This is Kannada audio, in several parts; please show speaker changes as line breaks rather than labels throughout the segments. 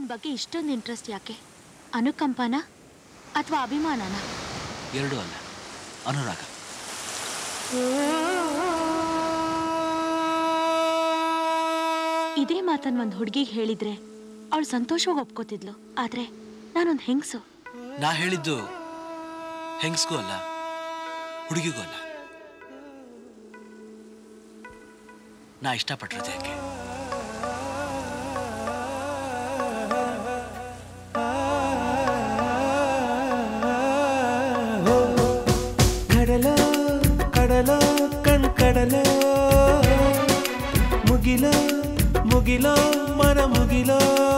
ನನ್ನ ಬಗ್ಗೆ ಇಷ್ಟೊಂದು ಇಂಟ್ರೆಸ್ಟ್ ಯಾಕೆ ಅನುಕಂಪನ ಅಥವಾ ಅಭಿಮಾನನ
ಎರಡೂ ಅಲ್ಲ ಅನುರಾಗ
ಇದೇ ಮಾತನ್ನ ಒಂದು ಹುಡುಗಿಗೆ ಹೇಳಿದ್ರೆ ಅವಳು ಸಂತೋಷವಾಗಿ ಒಪ್ಕೋತಿದ್ಲು ಆದ್ರೆ ನಾನೊಂದು ಹೆಂಗಸು
ನಾ ಹೇಳಿದ್ದು ಹೆಂಗಸ್ಗೂ ಅಲ್ಲ ಹುಡುಗಿಗೂ ಅಲ್ಲ ನಾ ಇಷ್ಟಪಟ್ಟಿರೋದು ಯಾಕೆ
ಕಡಲೋ ಕಡಲೋ ಕಣ್ ಕಡಲೋ ಮುಗಿಲೋ ಮುಗಿಲೋ ಮನ ಮುಗಿಲೋ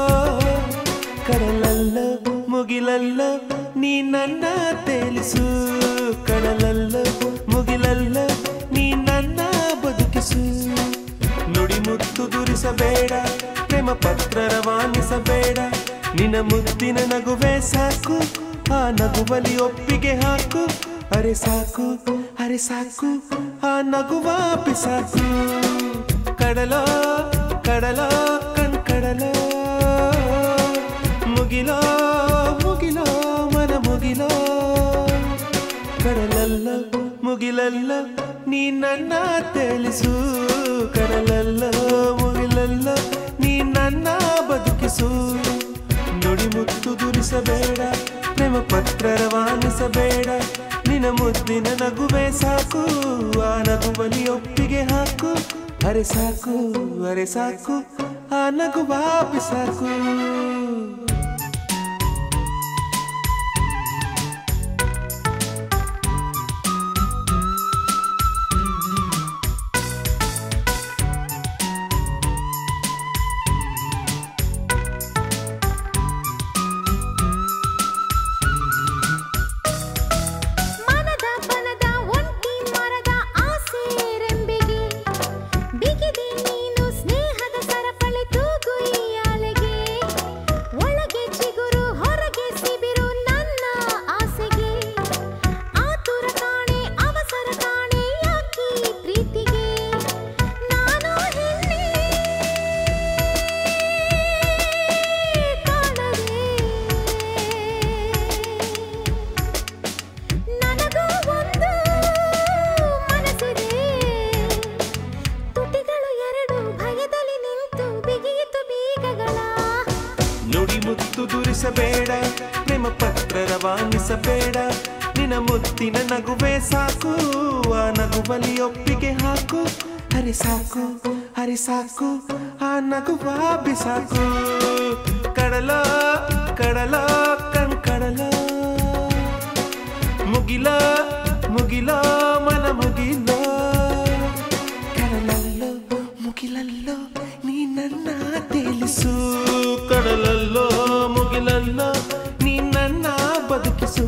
ಕಡಲಲ್ಲೋ ಮುಗಿಲಲ್ಲೋ ನೀ ನನ್ನ ತೇಲಿಸು ಕಡಲಲ್ಲೋ ಮುಗಿಲಲ್ಲೋ ನೀ ನನ್ನ ಬದುಕಿಸು ನುಡಿ ಮುತ್ತು ದುರಿಸಬೇಡ ಪ್ರೇಮ ಪತ್ರ ರವಾನಿಸಬೇಡ ನಿನ್ನ ಮುದ್ದಿನ ನಗುವೆ ಸಾಕು ಆ ನಗುವಲಿ ಒಪ್ಪಿಗೆ ಹಾಕು ಅರೆ ಸಾಕು ಅರೆ ಸಾಕು ಆ ನಗುವ ಬಿಸಾಕು ಕಡಲೋ ಕಡಲೋ ಕಣ್ ಕಡಲೋ ಮುಗಿಲೋ ಮುಗಿಲೋ ಮನ ಮುಗಿಲೋ ಕಡಲಲ್ಲ ಮುಗಿಲಲ್ಲ ನೀ ನನ್ನ ತಿಳಿಸು ಕಡಲಲ್ಲ ಮುಗಿಲಲ್ಲ ನೀ ನನ್ನ ಬದುಕಿಸು ನುಡಿ ಮುತ್ತು ದುರಿಸಬೇಡ ಪ್ರೇಮ ಪತ್ರ ರವಾನಿಸಬೇಡ ನಿನ್ನ ಮುದ್ದಿನ ನಗುವೆ ಸಾಕು ಆ ನಗುವಲಿ ಒಪ್ಪಿಗೆ ಹಾಕು ಅರೆ ಸಾಕು ಅರೆ ಸಾಕು ಆ ನಗುವ ಬಿಸಾಕು
ಮನದ ಬನದ ಒಂಟಿ ಮರದ ಆಸೆ ರೆಂಬೆಗೆ ಬಿಗಿದೆ ನೀನು ಸ್ನೇಹದ ಸರಪಳಿ ತೂಗು ಈ ಅಲೆಗೆ ಒಳಗೆ ಚಿಗುರು ಹೊರಗೆ ಸಿಬಿರು ನನ್ನ ಆಸೆಗೆ ಆತುರ ಕಾಣೆ ಅವಸರ ಕಾಣೆ ಯಾಕಿ ಪ್ರೀತಿಗೆ ನಾನು ಹೆಣ್ಣೆ ಕಾಣದೆ ನನಗೂ ಒಂದು ಮನಸ್ಸಿದೆ ತುಟಿಗಳು ಎರಡು ಭಯದಲ್ಲಿ ನಿಂತು ಬಿಗಿಯಿತು ಬೀಗಗಳ
ನುಡಿ ಮುತ್ತು ದುರಿಸಬೇಡ ಪ್ರೇಮ ಪತ್ರ ರವಾನಿಸಬೇಡ ನಿನ್ನ ಮುತ್ತಿನ ನಗುವೆ ಸಾಕು ಆ ನಗುವಲಿ ಒಪ್ಪಿಗೆ ಹಾಕು ಹರಿ ಸಾಕು ಹರಿ ಸಾಕು ಆ ನಗುವ ಬಿಸಾಕು ಕಡಲ ಕಡಲ ಕಣ್ ಕಡಲ ಮುಗಿಲ ಮುಗಿಲ ಮನ ಮುಗಿಲ ಕಡಲಲ್ಲೋ ಮುಗಿಲಲ್ಲೋ ನೀ ನನ್ನ ತೇಲಿಸು ಕಡಲಲ್ಲೋ ಮುಗಿಲಲ್ಲೋ ನೀ ನನ್ನ ಬದುಕಿಸು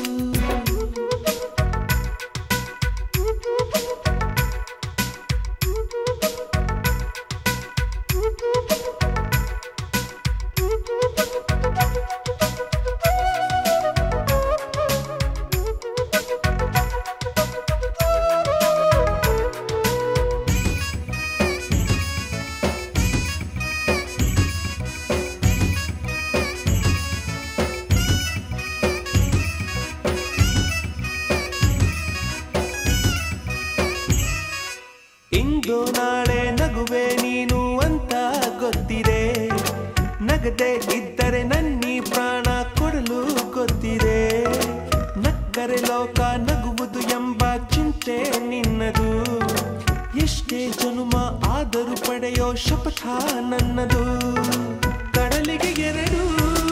ಇಂದು ನಾಳೆ ನಗುವೆ ನೀನು ಅಂತ ಗೊತ್ತಿದೆ ನಗದೆ ಇದ್ದರೆ ನನ್ನಿ ಪ್ರಾಣ ಕೊಡಲು ಗೊತ್ತಿದೆ ನಕ್ಕರೆ ಲೋಕ ನಗುವುದು ಎಂಬ ಚಿಂತೆ ನಿನ್ನದು ಎಷ್ಟೇ ಜನುಮ ಆದರೂ ಪಡೆಯೋ ಶಪಥ ನನ್ನದು ಕಡಲಿಗೆ ಎರಡು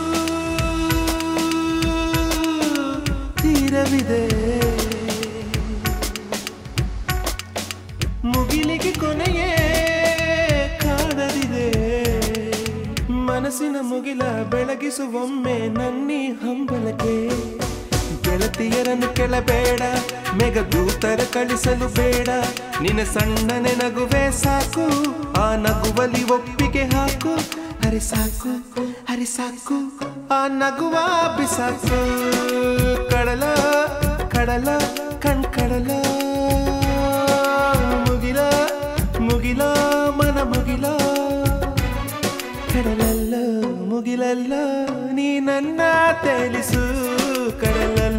ತೀರವಿದೆ ಮುಗಿಲಿಗೆ ಕೊನೆಯೇ ಕಾಣದಿದೆ ಮನಸ್ಸಿನ ಮುಗಿಲ ಬೆಳಗಿಸುವೊಮ್ಮೆ ನನ್ನಿ ಹಂಬಲಕ್ಕೆ ಗೆಳತಿಯರನ್ನು ಕೆಳಬೇಡ ಮೆಗದೂತರ ಕಳಿಸಲು ಬೇಡ ನಿನ್ನ ಸಣ್ಣನೆ ನಗುವೆ ಸಾಕು ಆ ನಗುವಲಿ ಒಪ್ಪಿಗೆ ಹಾಕು ಹರಿ ಸಾಕು ಹರಿ ಸಾಕು ಆ ನಗುವ ಬಿಸಾಕು ಕಡಲ ಕಡಲ ಕಣ್ ಕಡಲ ಮುಗಿಲ ಮುಗಿಲ ಮನ ಮುಗಿಲ ಕಡಲಲ್ಲೋ ಮುಗಿಲಲ್ಲೋ ನೀ ನನ್ನ ತೇಲಿಸು ಕಡಲಲ್ಲೋ